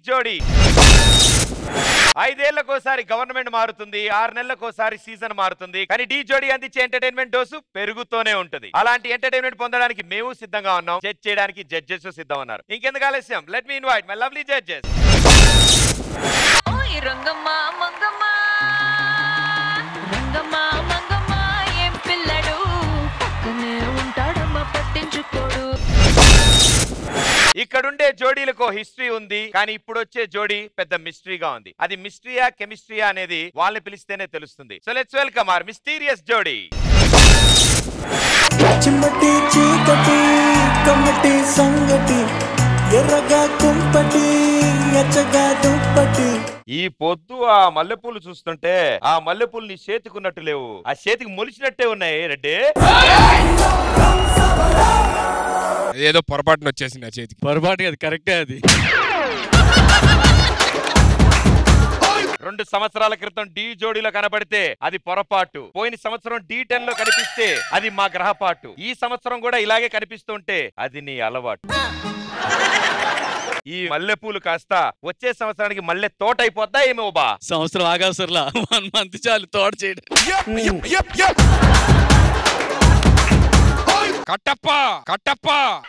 జోడీ ఐదేళ్లకోసారి గవర్నమెంట్ మారుతుంది ఆరు నెలలకోసారి సీజన్ మారుతుంది కానీ ఢీ జోడీ అందించే ఎంటర్టైన్మెంట్ డోసు పెరుగుతూనే ఉంటుంది అలాంటి ఎంటర్టైన్మెంట్ పొందడానికి మేము సిద్ధంగా ఉన్నాం జడ్జ్ చేయడానికి జడ్జెస్ సిద్ధం ఉన్నారు ఇంకెందుకు ఆలస్యం let me invite my lovely judges ఓయ్ రంగమ్మ మంగమ్మ రంగమ్మ మంగమ్మ ఏం పిల్లడు పక్కనే ఉంటాడమ్మ పట్టించుకోడు ఇక్కడుండే జోడీలకు హిస్టరీ ఉంది కానీ ఇప్పుడు వచ్చే జోడీ పెద్ద మిస్టరీగా ఉంది అది మిస్టరీయా కెమిస్ట్రీయా అనేది వాళ్ళని పిలిస్తేనే తెలుస్తుంది so let's welcome our mysterious జోడీ చిమ్మటి చీకటి కమ్మటి సంగటి ఎర్రగా కుంపటి ఎచ్చగా దుప్పటి ఈ పొద్దు ఆ మల్లెపూలు చూస్తుంటే ఆ మల్లెపూలు నీ చేతికున్నట్టు లేవు ఆ చేతికి మొలిచినట్టే ఉన్నాయి రెడ్డి ఏదో పొరపాటున వచ్చేసింది నా చేతికి పొరపాటు అది కరెక్టే అది రెండు సంవత్సరాల క్రితం డి జోడీలో కనబడితే అది పొరపాటు పోయిన సంవత్సరం డి టెన్ లో కనిపిస్తే అది మా గ్రహపాటు ఈ సంవత్సరం కూడా ఇలాగే కనిపిస్తుంటే అది నీ అలవాటు ఈ మల్లెపూలు కాస్త వచ్చే సంవత్సరానికి మల్లె తోట అయిపోద్దా ఏమో బా సంవత్సరం ఆగవసరలా వన్ మంత్ చాలు తోట చేయడం కట్టప్ప కట్టప్ప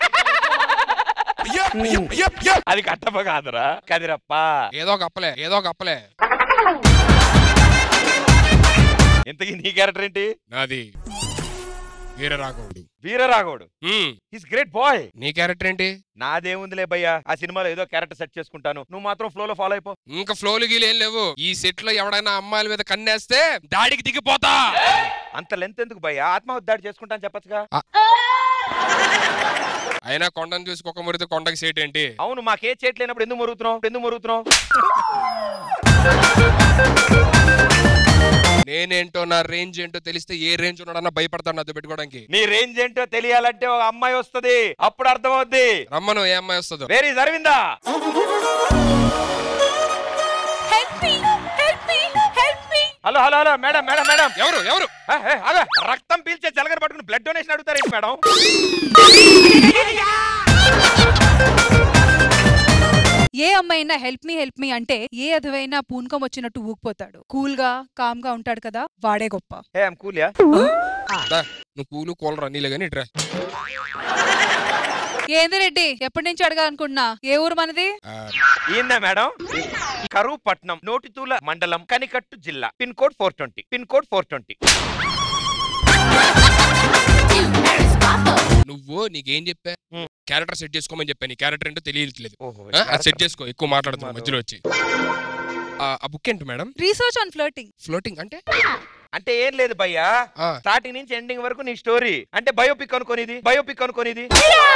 అది కట్టప కాదురా కదిరప్ప ఏదో ఒక అప్పలే ఏదో ఒక అప్పలే ఇంతకీ నీ క్యారెక్టర్ ఏంటి నాది వీరరాఘవుడు వీరరాఘవుడు మ్మ్. ఈస్ గ్రేట్ బాయ్ నీ క్యారెక్టర్ ఏంటి నాదేముందిలే భయ్యా ఆ సినిమాలో ఏదో క్యారెక్టర్ సెట్ చేసుకుంటాను నువ్వు మాత్రం ఫ్లో లో ఫాలో అయిపో ఇంకా ఫ్లోలు గీలు ఏం లేవు ఈ సెట్ లో ఎవడైనా అమ్మాయిల మీద కన్నేస్తే దాడికి దిగిపోతా అంత లెంత్ ఎందుకు భయ్యా ఆత్మహత్య దాడి చేసుకుంటాను చెప్పచ్చుగా అయినా కొండను చూసి కుక్క మురితే కొండకి సేట్ ఏంటి అవును మాకే చేయట్లేనప్పుడు ఎందుకు మరుగుతున్నావు ఎందుకు మరుగుతున్నావు నేనేంటో నా రేంజ్ ఏంటో తెలిస్తే ఏ రేంజ్ ఉన్నాడన్నా భయపడతాడు నాతో పెట్టుకోవడానికి నీ రేంజ్ ఏంటో తెలియాలంటే ఒక అమ్మాయి వస్తది అప్పుడు అర్థమవుద్ది రమ్మను ఏ అమ్మాయి వస్తుందో వేరీ Aravinda help me help me help me hello hello hello madam madam madam ఎవరు ఎవరు ఏ, ఏ, ఆగు. రక్తం పీల్చే జలగర పట్టుకుని బ్లడ్ డొనేషన్ అడుగుతారేంటి మేడం ఏ అమ్మాయినా హెల్ప్ మీ హెల్ప్ మీ అంటే ఏ అధవైనా పూనకం వచ్చినట్టు ఊగిపోతాడు కూల్ గా కామ్ గా ఉంటాడు కదా వాడే గొప్ప ఏ కూలియా దా, నువ్వు కూలు కూలరా నీలే కానీ ఇట్రా ఏంది రెడ్డి ఎప్పటి నుంచి అడగాలనుకుంటున్నా ఏ ఊరు మనది ఆ, ఏందా మేడం కరువు పట్నం నోటితూల మండలం కనికట్టు జిల్లా pin code four twenty pin code four twenty నువ్వు నీకేం చెప్పా మ్మ్. క్యారెక్టర్ సెట్ చేసుకోమని చెప్పా నీ క్యారెక్టర్ ఏంటో తెలియట్లేదు ఓహో సెట్ చేసుకో ఎక్కువ మాట్లాడుతున్నావు మధ్యలో వచ్చి ఆ, ఆ బుక్ ఏంటి madam research on floating floating అంటే అంటే ఏం లేదు భయ్యా ఆ, స్టార్టింగ్ నుంచి ఎండింగ్ వరకు నీ స్టోరీ అంటే బయోపిక్ అనుకోనిది బయోపిక్ అనుకోనిది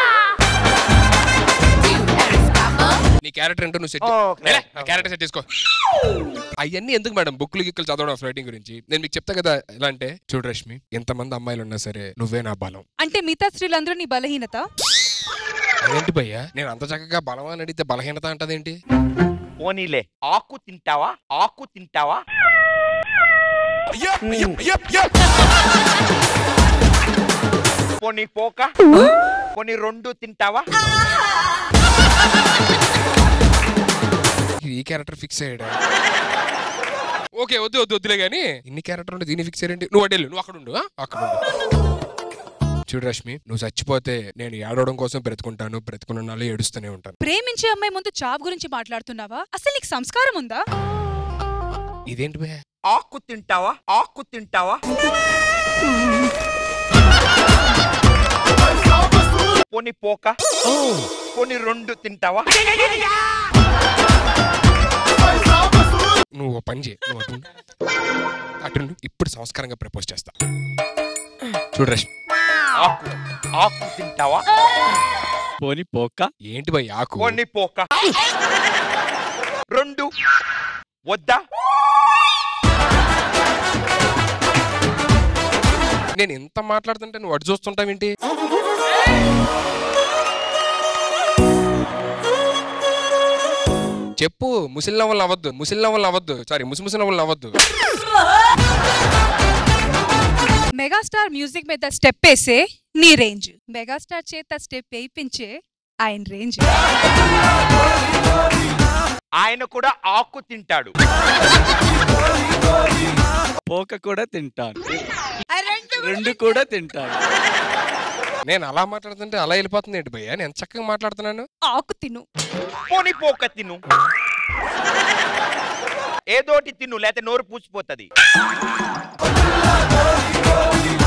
నీ క్యారెక్టర్ ఏంటో నువ్వు సెట్ ఓకే. క్యారెక్టర్ సెట్ చేసుకో అవన్నీ ఎందుకు మేడం బుక్లు గిక్కులు చదవడం ఫ్లైటింగ్ గురించి నేను మీకు చెప్తా కదా ఎలా అంటే చూడు రష్మి ఎంతమంది అమ్మాయిలు ఉన్నా సరే నువ్వే నా బలం అంటే మిగతా స్త్రీలందరూ నీ బలహీనత అదేంటి భయ్యా నేను అంత చక్కగా బలం అని అడిగితే బలహీనత అంటదేంటి పోనీలే ఆకు తింటావా ఆకు తింటావా పోనీ పోక పోనీ రెండు తింటావా ఈ క్యారెక్టర్ ఫిక్స్ అయ్యాడు ఓకే వద్దు వద్దు వద్దులే కానీ ఇన్ని క్యారెక్టర్ ఉంటే దీన్ని ఫిక్స్ అయ్యండి నువ్వు అడ్డెళ్ళు నువ్వు అక్కడ ఉండు ఆ? అక్కడ ఉండు చూడు రష్మి నువ్వు చచ్చిపోతే నేను ఏడవడం కోసం బ్రతుకుంటాను బ్రతుకున్న నాళ్ళు ఏడుస్తూనే ఉంటాను ప్రేమించే అమ్మాయి ముందు చావ్ గురించి మాట్లాడుతున్నావా అసలు నీకు సంస్కారం ఉందా ఇదేంటి బే ఆకు తింటావా ఆకు తింటావా పోనీ పోక పోనీ రెండు తింటావా నువ్వు ఓ పని చేయి నువ్వు అటు ఉండు. అటు ఉండు. ఇప్పుడు సంస్కారంగా ప్రపోజ్ చేస్తా చూడు రష్మి ఆకు ఆకు తింటావా పోని పోక్క ఏంటి భయ్ ఆకు పోనీ పోక రెండు వద్దా నేను ఎంత మాట్లాడుతుంటే నువ్వు అటు చూస్తుంటావేంటి చెప్పు ముసిల్ నవ్వులు అవ్వద్దు ముసిల్ నవ్వులు అవ్వద్దు సారీ ముసిముసి నవ్వులు అవ్వద్దు మెగాస్టార్ మ్యూజిక్ మీద స్టెప్ వేసే నీ రేంజ్ మెగాస్టార్ చేత స్టెప్ వేయించే ఆయన రేంజ్ ఆయన కూడా ఆకు తింటాడు పోక కూడా తింటాను రెండు కూడా తింటాను నేను అలా మాట్లాడుతుంటే అలా వెళ్ళిపోతుంది ఏంటి భయ్యా నేను చక్కగా మాట్లాడుతున్నాను ఆకు తిను పోని పోక తిను ఏదోటి తిను లేకపోతే నోరు పూసిపోతుంది